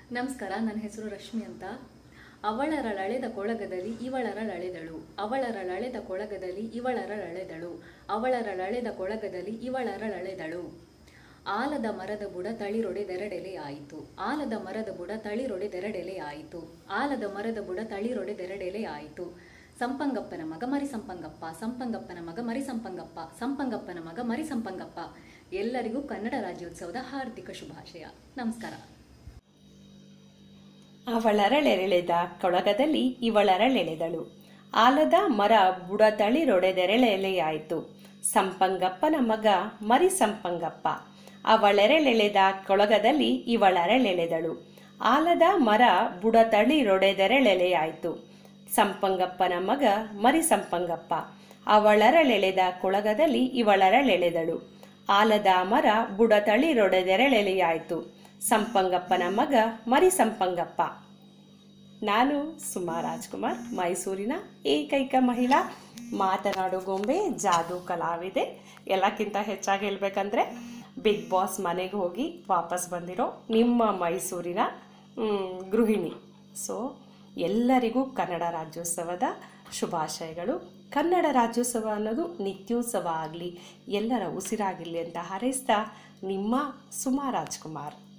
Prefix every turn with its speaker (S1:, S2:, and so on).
S1: ನಮಸ್ಕಾರ ನನ್ನ ಹೆಸರು ರಶ್ಮಿ ಅಂತ ಅವಳರಳೆದ ಕೊಳಗದಲ್ಲಿ ಇವಳರಳೆದಳು ಅವಳರಳೆದ ಕೊಳಗದಲ್ಲಿ ಇವಳರಳೆದಳು ಅವಳರಳೆದ ಕೊಳಗದಲ್ಲಿ ಇವಳರಳೆದಳು ಆಲದ ಮರದ ಬುಡ ತಳಿರೊಡೆದೆರಡೆಲೆ ಆಯಿತು ಆಲದ ಮರದ ಬುಡ ತಳಿರೊಡೆದೆರಡೆಲೆ ಆಯಿತು ಆಲದ ಮರದ ಬುಡ ತಳಿರೊಡೆದೆರಡೆಲೆ ಆಯಿತು ಸಂಪಂಗಪ್ಪನ ಮಗ ಮರಿ ಸಂಪಂಗಪ್ಪ ಸಂಪಂಗಪ್ಪನ ಮಗ ಮರಿ ಸಂಪಂಗಪ್ಪ ಸಂಪಂಗಪ್ಪನ ಮಗ ಮರಿ ಸಂಪಂಗಪ್ಪ ಎಲ್ಲರಿಗೂ ಕನ್ನಡ ರಾಜ್ಯೋತ್ಸವದ ಹಾರ್ದಿಕ ಶುಭಾಶಯ ನಮಸ್ಕಾರ
S2: ಅವಳರಳೆಳೆದ ಕೊಳಗದಲ್ಲಿ ಇವಳರಳೆಳೆದಳು ಆಲದ ಮರ ಬುಡ ತಳಿರೊಡೆದೆರಳೆಲೆಯಾಯಿತು ಸಂಪಂಗಪ್ಪನ ಮಗ ಮರಿ ಸಂಪಂಗಪ್ಪ ಅವಳೆರೆಳೆಳೆದ ಕೊಳಗದಲ್ಲಿ ಇವಳರಳೆಳೆದಳು ಆಲದ ಮರ ಬುಡ ತಳಿರೊಡೆದೆರಳೆಲೆಯಾಯಿತು ಸಂಪಂಗಪ್ಪನ ಮಗ ಮರಿ ಸಂಪಂಗಪ್ಪ ಅವಳರಳೆಳೆದ ಕೊಳಗದಲ್ಲಿ ಇವಳರಳೆಳೆದಳು ಆಲದ ಮರ ಬುಡ ತಳಿರೊಡೆದೆರಳೆಲೆಯಾಯಿತು ಸಂಪಂಗಪ್ಪನ ಮಗ ಮರಿ ಸಂಪಂಗಪ್ಪ ನಾನು ಸುಮಾ ರಾಜ್ಕುಮಾರ್ ಮೈಸೂರಿನ ಏಕೈಕ ಮಹಿಳಾ ಮಾತನಾಡೋ ಗೊಂಬೆ ಜಾದೂ ಕಲಾವಿದೆ ಎಲ್ಲಕ್ಕಿಂತ ಹೆಚ್ಚಾಗಿ ಹೇಳ್ಬೇಕಂದ್ರೆ ಬಿಗ್ ಬಾಸ್ ಮನೆಗೆ ಹೋಗಿ ವಾಪಸ್ ಬಂದಿರೋ ನಿಮ್ಮ ಮೈಸೂರಿನ ಮ್, ಗೃಹಿಣಿ ಸೊ ಎಲ್ಲರಿಗೂ ಕನ್ನಡ ರಾಜ್ಯೋತ್ಸವದ ಶುಭಾಶಯಗಳು ಕನ್ನಡ ರಾಜ್ಯೋತ್ಸವ ಅನ್ನೋದು ನಿತ್ಯೋತ್ಸವ ಆಗಲಿ ಎಲ್ಲರ ಉಸಿರಾಗಿರಲಿ ಅಂತ ಹಾರೈಸ್ತಾ ನಿಮ್ಮ ಸುಮಾ ರಾಜ್ಕುಮಾರ್